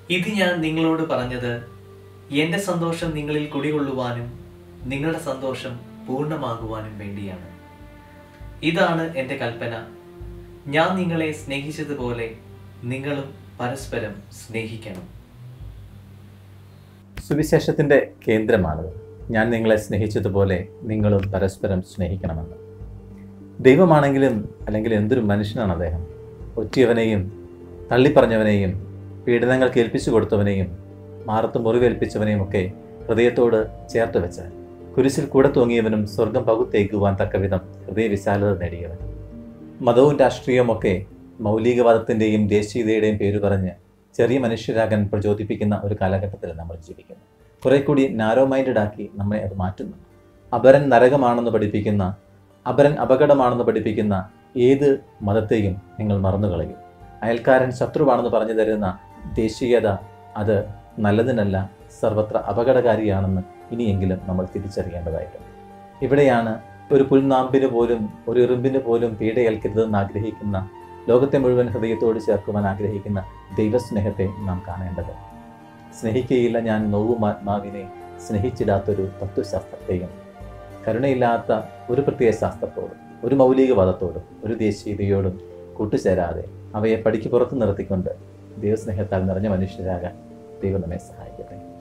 ഇത് ഞാൻ നിങ്ങളോട് പറഞ്ഞത് എൻ്റെ സന്തോഷം നിങ്ങളിൽ കുടികൊള്ളുവാനും നിങ്ങളുടെ സന്തോഷം പൂർണ്ണമാകുവാനും വേണ്ടിയാണ് ഇതാണ് എൻ്റെ കൽപ്പന ഞാൻ നിങ്ങളെ സ്നേഹിച്ചതുപോലെ നിങ്ങളും പരസ്പരം സ്നേഹിക്കണം സുവിശേഷത്തിൻ്റെ കേന്ദ്രമാണിത് ഞാൻ നിങ്ങളെ സ്നേഹിച്ചതുപോലെ നിങ്ങളും പരസ്പരം സ്നേഹിക്കണമെന്ന് ദൈവമാണെങ്കിലും അല്ലെങ്കിൽ എന്തൊരു മനുഷ്യനാണ് അദ്ദേഹം ഒറ്റിയവനെയും തള്ളിപ്പറഞ്ഞവനെയും പീഡനങ്ങൾ കേൾപ്പിച്ചു കൊടുത്തവനെയും മാറത്ത് മുറിവേൽപ്പിച്ചവനെയും ഒക്കെ ഹൃദയത്തോട് ചേർത്ത് വെച്ചവൻ കുരിശിൽ കൂടെ തൂങ്ങിയവനും സ്വർഗം പകുത്തേക്കുവാൻ തക്കവിധം ഹൃദയവിശാലത നേടിയവൻ മതവും രാഷ്ട്രീയവുമൊക്കെ മൗലികവാദത്തിൻ്റെയും ദേശീയതയുടെയും പേര് പറഞ്ഞ് ചെറിയ മനുഷ്യരാകാൻ പ്രചോദിപ്പിക്കുന്ന ഒരു കാലഘട്ടത്തിൽ നമ്മൾ ജീവിക്കുന്നു കുറെ കൂടി നാരോ മൈൻഡഡ് ആക്കി നമ്മളെ അത് മാറ്റുന്നു അപരൻ നരകമാണെന്ന് പഠിപ്പിക്കുന്ന അപരൻ അപകടമാണെന്ന് പഠിപ്പിക്കുന്ന ഏത് മതത്തെയും നിങ്ങൾ മറന്നു കളയും അയൽക്കാരൻ ശത്രുവാണെന്ന് പറഞ്ഞു തരുന്ന ദേശീയത അത് നല്ലതിനല്ല സർവത്ര അപകടകാരിയാണെന്ന് ഇനിയെങ്കിലും നമ്മൾ തിരിച്ചറിയേണ്ടതായിട്ടുണ്ട് ഇവിടെയാണ് ഒരു പുൽനാമ്പിന് പോലും ഒരു എറുമ്പിന് പോലും പീഡയേൽക്കരുതെന്ന് ആഗ്രഹിക്കുന്ന ലോകത്തെ മുഴുവൻ ഹൃദയത്തോട് ചേർക്കുവാൻ ആഗ്രഹിക്കുന്ന ദൈവസ്നേഹത്തെ നാം കാണേണ്ടത് സ്നേഹിക്കുകയില്ല ഞാൻ നോവും ആത്മാവിനെ സ്നേഹിച്ചിടാത്തൊരു തത്വശാസ്ത്രത്തെയും കരുണയില്ലാത്ത ഒരു പ്രത്യേക ശാസ്ത്രത്തോടും ഒരു മൗലികവാദത്തോടും ഒരു ദേശീയതയോടും കൂട്ടുചേരാതെ അവയെ പടിക്ക് പുറത്ത് നിർത്തിക്കൊണ്ട് ദൈവസ്നേഹത്താൽ നിറഞ്ഞ മനുഷ്യരാകാൻ ദൈവം നമ്മെ സഹായിക്കട്ടെ